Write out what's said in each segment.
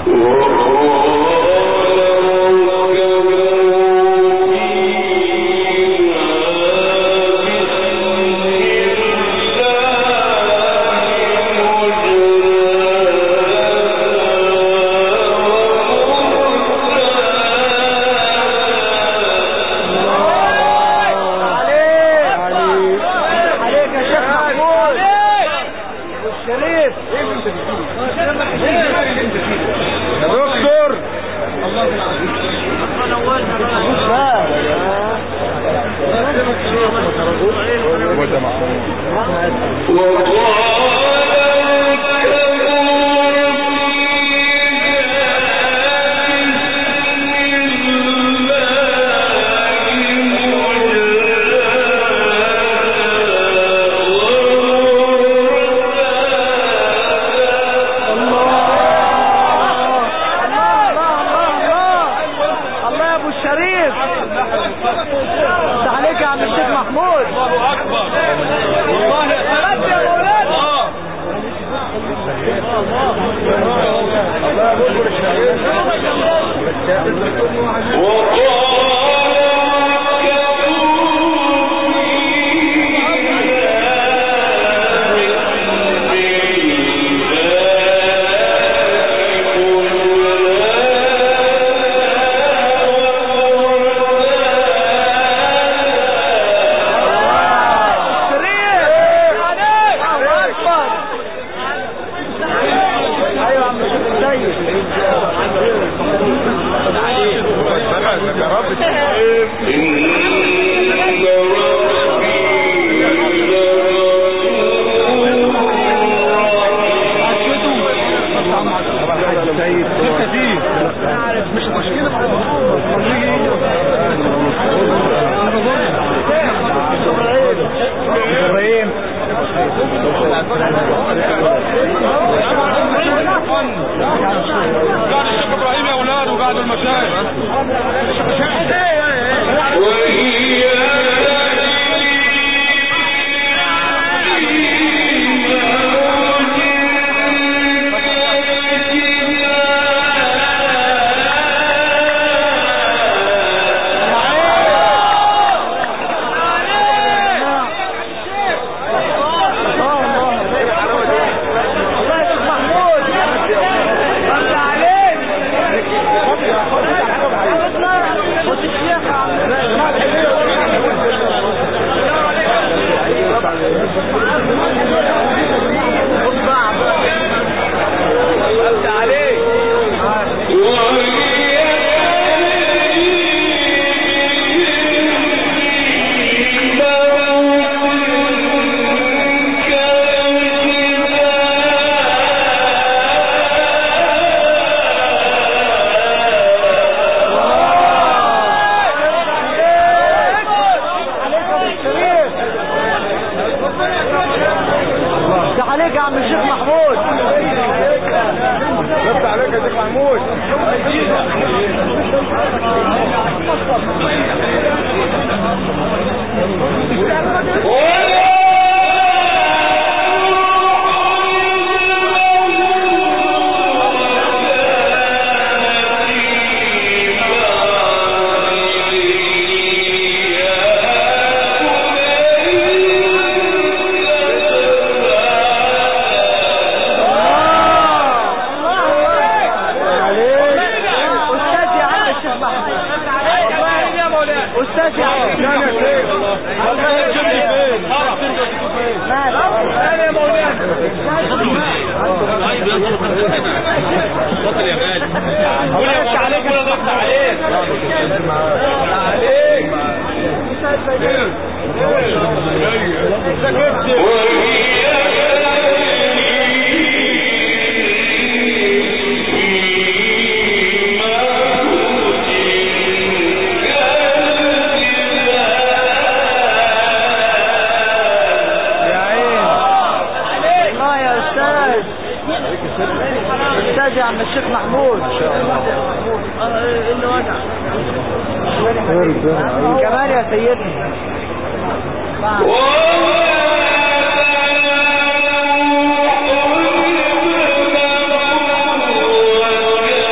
Oh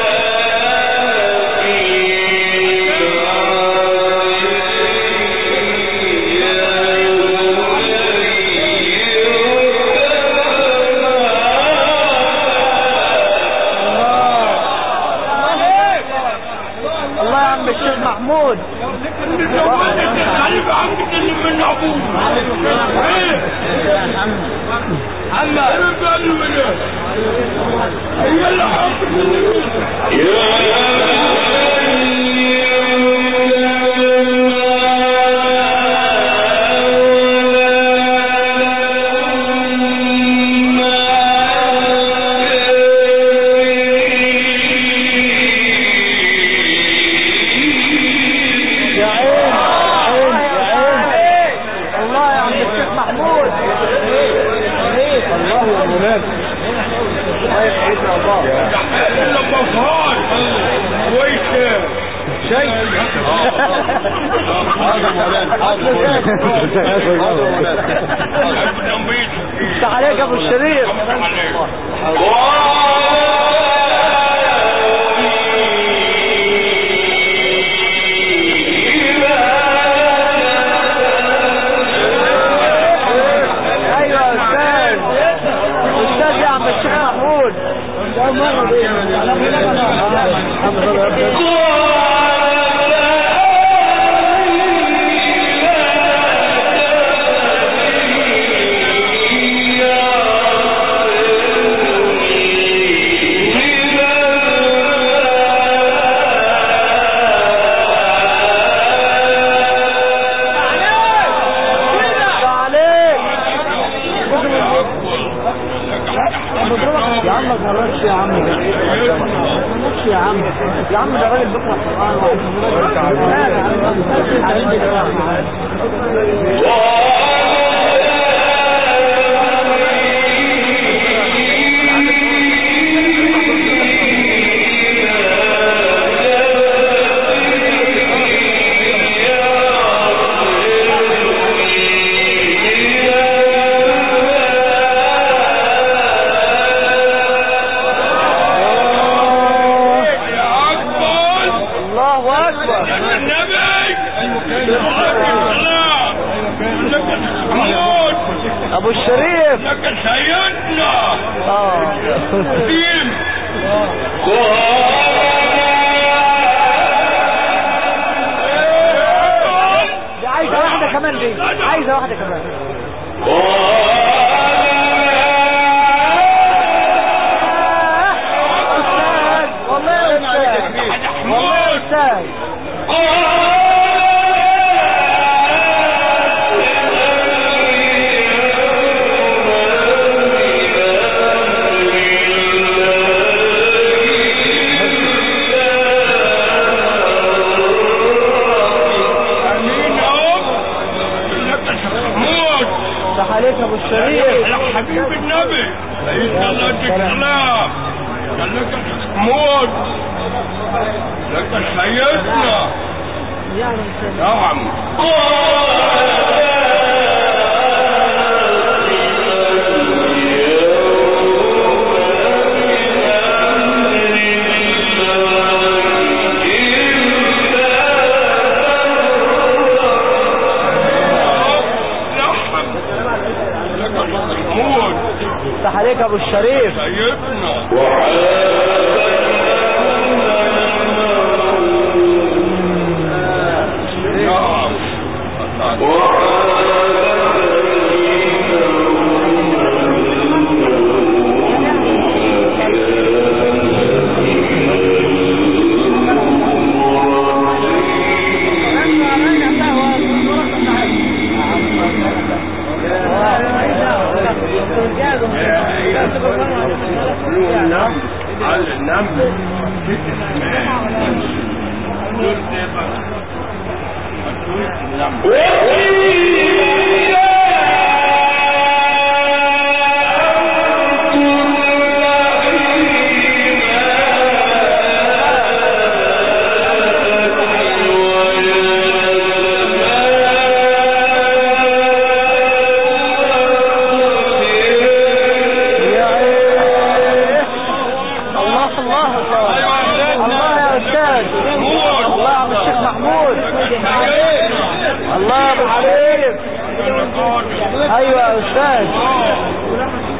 محمود خليفة عم تكلم من ابوه ايه عم قالوا من هي اللي حاطط يا عين عين يا عين الله يا عم الشيخ محمود الله يا مولانا الله يسعدنا الله لما صار كويس شيء حاضر مولانا حاضر مولانا انت عليك يا ابو الشريف ايوه يا استاذ استاذ يا عم الشيخ محمود عليك يا عم ما تهرجش يا عم ما تهرجش يا عم يا عم ده راجل بيقرا قران يا اكبر الله اكبر النبي السلام لك محمود ابو الشريف لك سيدنا اه دين دي عايزه واحده كمان دي عايزه واحده كمان أستاذ، والله يا استاذ والله يا استاذ امين يا رب لك محمود صح عليك يا ابو الشريف يا حبيب النبي سيدنا الله يديك سلام قال لك محمود لك سيدنا نعم نعم لك محمود صح عليك يا ابو الشريف سيدنا نعم على النمل يا ايه الله الله الله يا استاذ الله يا عم الشيخ محمود الله يا ابو الشريف ايوه يا استاذ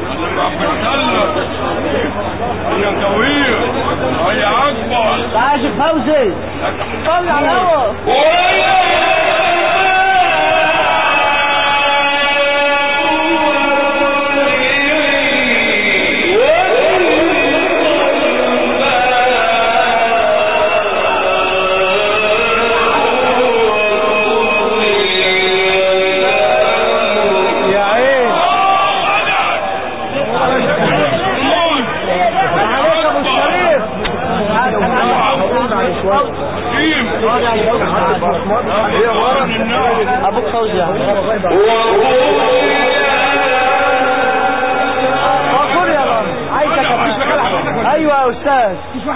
يا قوية يا أكبر تعال شوف فوزي صلي على الهوا يا عين عليك ابو الشريف ابوك فوزي قول يا رب عايزك أبقى. ايوه يا استاذ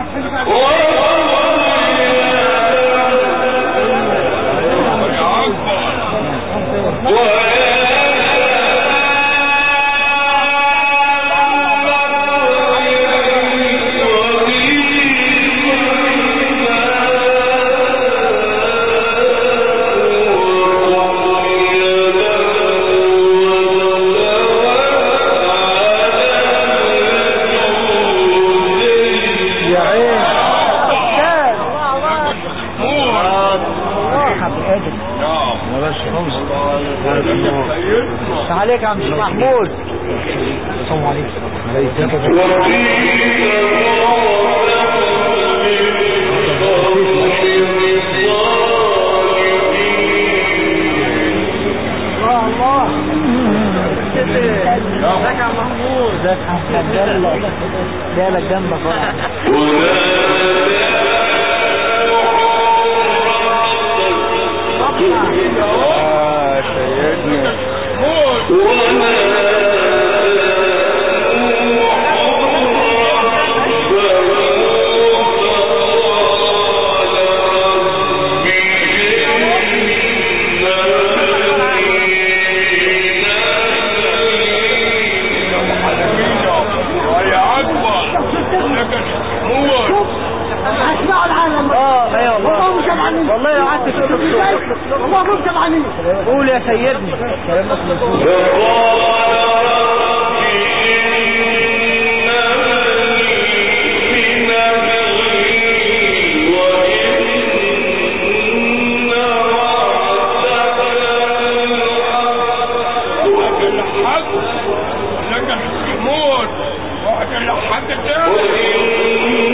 يا عين استاذ عليك يا عم الشيخ محمود السلام عليكم الله الله ازيك يا محمود ازيك يا محمود جالك جالك جنبك اهو. آه سيدنا يا اكبر لك هو اسمعوا العالم اه اي والله والله مش جمعانين والله لو قعدت تقول والله مش جمعانين قول يا سيدنا واحد الحق لك محمود واحد الحق تاني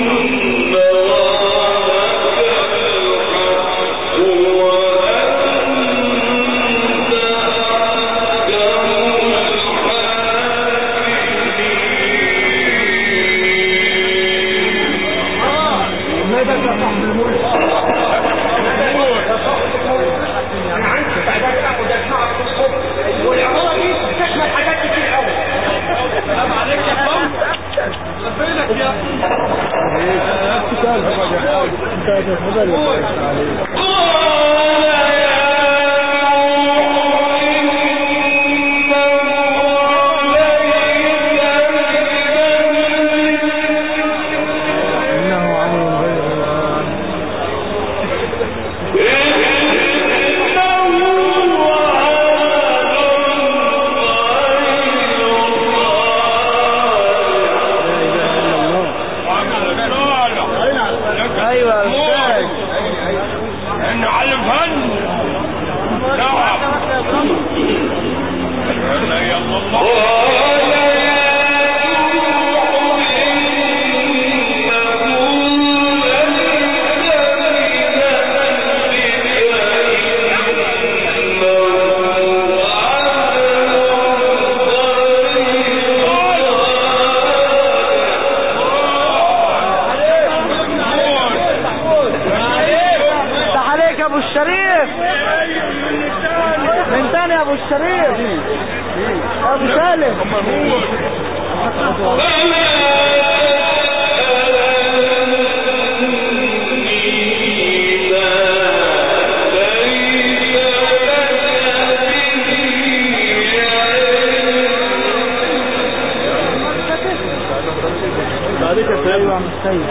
انه عليم غير ايوه يا استاذ ان على الفن نعم لا يا الله افتح عليك يا ابو الشريف من تاني يا ابو الشريف يا ابو سالم ايوه يا عم السيد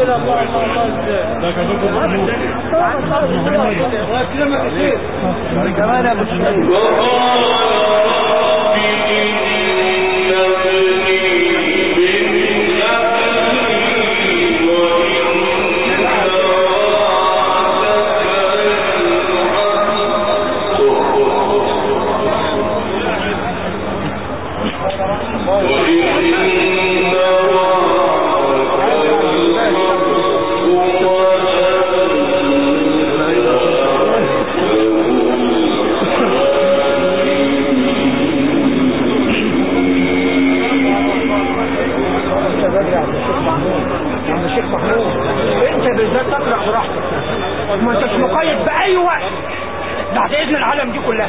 كده الله الله الله ازاي كمان يا ابو شمال انت بالذات تقرا براحتك ما انتش مقيد باي وقت بعد اذن العالم دي كلها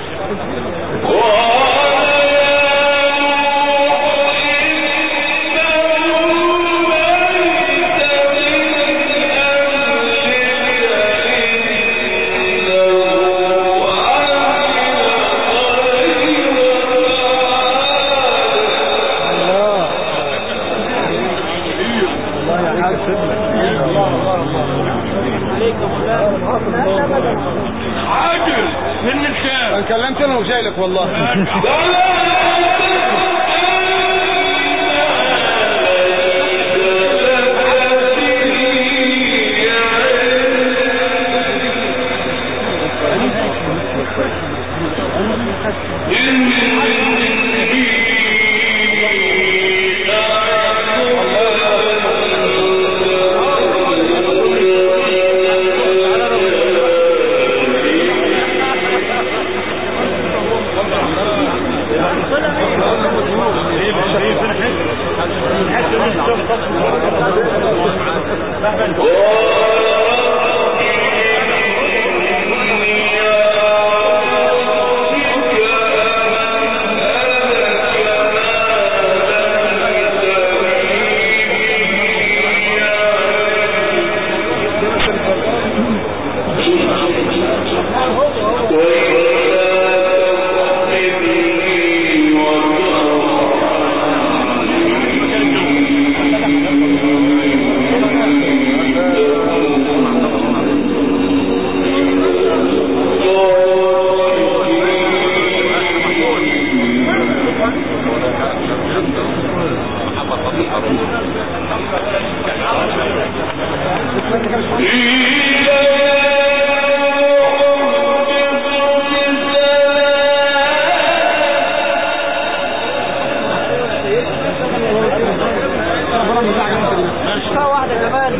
عاجل من الشام انا كلمت انا وجاي لك والله واحدة كمان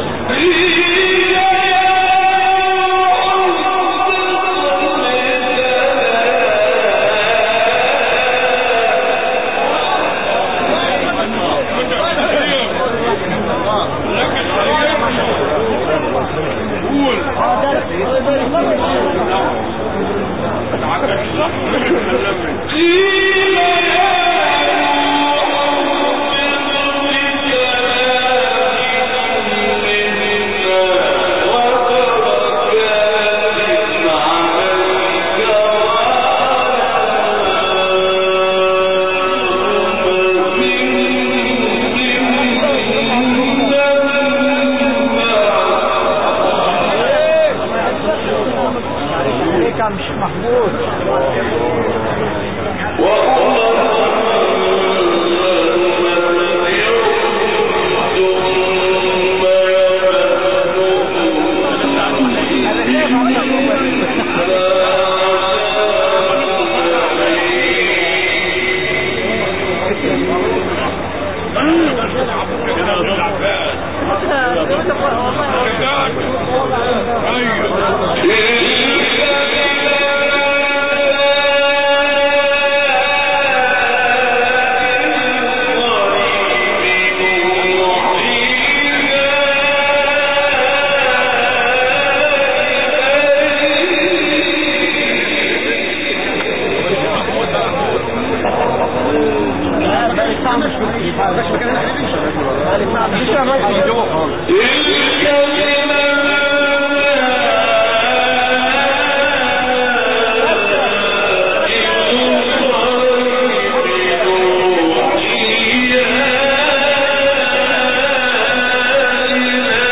عليك يا عم الشيخ محمود Yeah.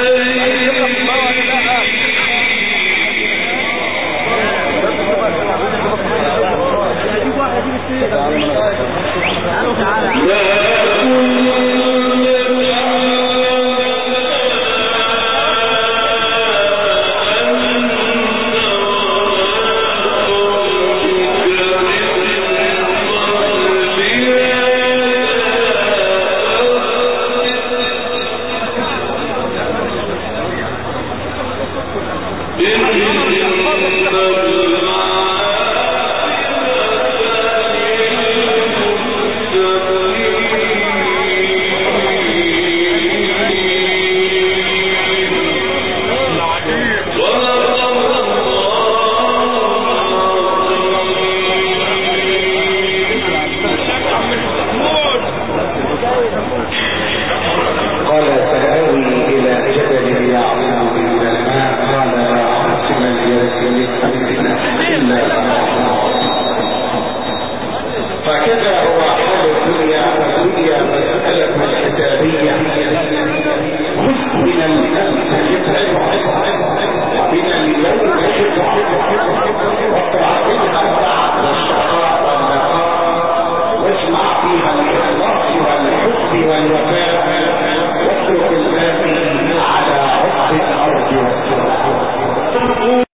من الناس يتبع